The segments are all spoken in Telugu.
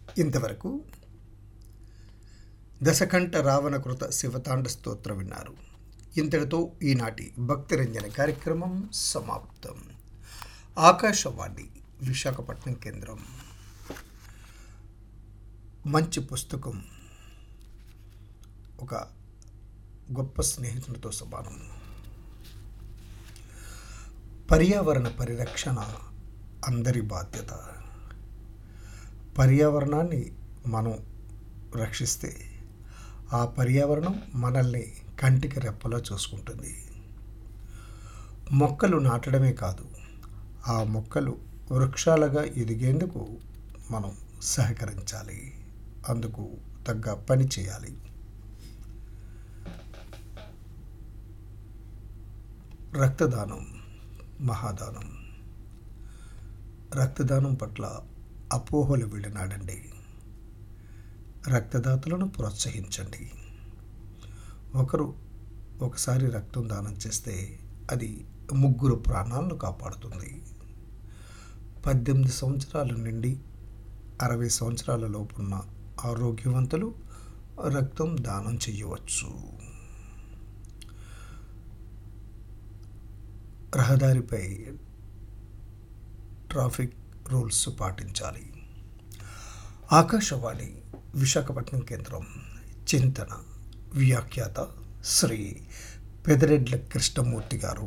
ఇంతవరకు దశకంఠ రావణకృత శివతాండ స్తోత్రం విన్నారు ఇంతటితో ఈనాటి భక్తిరంజన కార్యక్రమం సమాప్తం ఆకాశవాణి విశాఖపట్నం కేంద్రం మంచి పుస్తకం ఒక గొప్ప స్నేహితునితో సమానం పర్యావరణ పరిరక్షణ అందరి బాధ్యత పర్యావరణాన్ని మనం రక్షిస్తే ఆ పర్యావరణం మనల్ని కంటికి రెప్పలా చూసుకుంటుంది మొక్కలు నాటడమే కాదు ఆ మొక్కలు వృక్షాలుగా ఎదిగేందుకు మనం సహకరించాలి అందుకు తగ్గ పని చేయాలి రక్తదానం మహాదానం రక్తదానం పట్ల అపోహలు విడనాడండి రక్తదాతలను ప్రోత్సహించండి ఒకరు ఒకసారి రక్తం దానం చేస్తే అది ముగ్గురు ప్రాణాలను కాపాడుతుంది పద్దెనిమిది సంవత్సరాల నుండి అరవై సంవత్సరాల లోపున్న ఆరోగ్యవంతులు రక్తం దానం చేయవచ్చు రహదారిపై ట్రాఫిక్ రూల్స్ పాటించాలి ఆకాశవాణి విశాఖపట్నం కేంద్రం చింతన వ్యాఖ్యాత శ్రీ పెదరెడ్ల కృష్ణమూర్తి గారు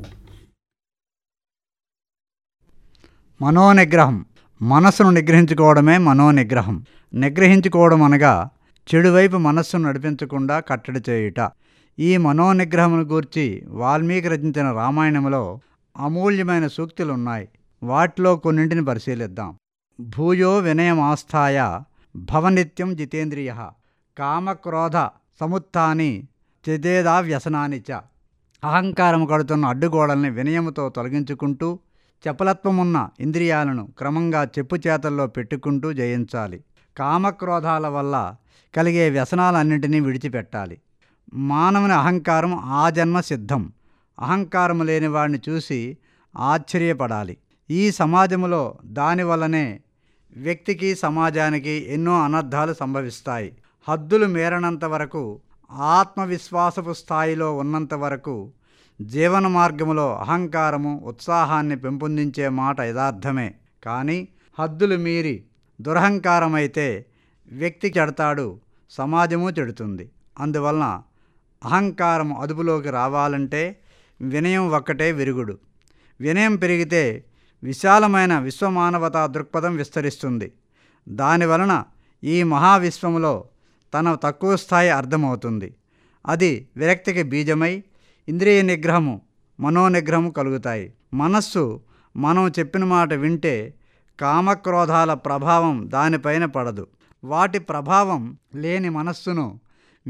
మనోనిగ్రహం మనస్సును నిగ్రహించుకోవడమే మనోనిగ్రహం నిగ్రహించుకోవడం అనగా చెడువైపు మనస్సును నడిపించకుండా కట్టడి చేయుట ఈ మనోనిగ్రహమును గూర్చి వాల్మీకి రచించిన రామాయణంలో అమూల్యమైన సూక్తులు ఉన్నాయి వాటిలో కొన్నింటిని పరిశీలిద్దాం భూయో వినయమాస్థాయ భవనిత్యం జితేంద్రియ కామక్రోధ సముత్థాని చెదేదా వ్యసనాని చ అహంకారం కడుతున్న అడ్డుగోడల్ని వినయముతో తొలగించుకుంటూ చపలత్వమున్న ఇంద్రియాలను క్రమంగా చెప్పు చేతల్లో పెట్టుకుంటూ జయించాలి కామక్రోధాల వల్ల కలిగే వ్యసనాలన్నింటినీ విడిచిపెట్టాలి మానవుని అహంకారం ఆ జన్మ సిద్ధం అహంకారం లేని వాడిని చూసి ఆశ్చర్యపడాలి ఈ సమాజంలో దానివల్లనే వ్యక్తికి సమాజానికి ఎన్నో అనర్థాలు సంభవిస్తాయి హద్దులు మేరనంత వరకు ఆత్మవిశ్వాసపు స్థాయిలో ఉన్నంత వరకు జీవన మార్గములో అహంకారము ఉత్సాహాన్ని పెంపొందించే మాట యథార్థమే కానీ హద్దులు మీరి దురహంకారమైతే వ్యక్తి చెడతాడు సమాజము చెడుతుంది అందువలన అహంకారం అదుపులోకి రావాలంటే వినయం ఒక్కటే విరుగుడు వినయం పెరిగితే విశాలమైన విశ్వమానవతా దృక్పథం విస్తరిస్తుంది దానివలన ఈ మహావిశ్వములో తన తక్కువ స్థాయి అర్థమవుతుంది అది విరక్తికి బీజమై ఇంద్రియ నిగ్రహము మనోనిగ్రహము కలుగుతాయి మనస్సు మనం చెప్పిన మాట వింటే కామక్రోధాల ప్రభావం దానిపైన పడదు వాటి ప్రభావం లేని మనస్సును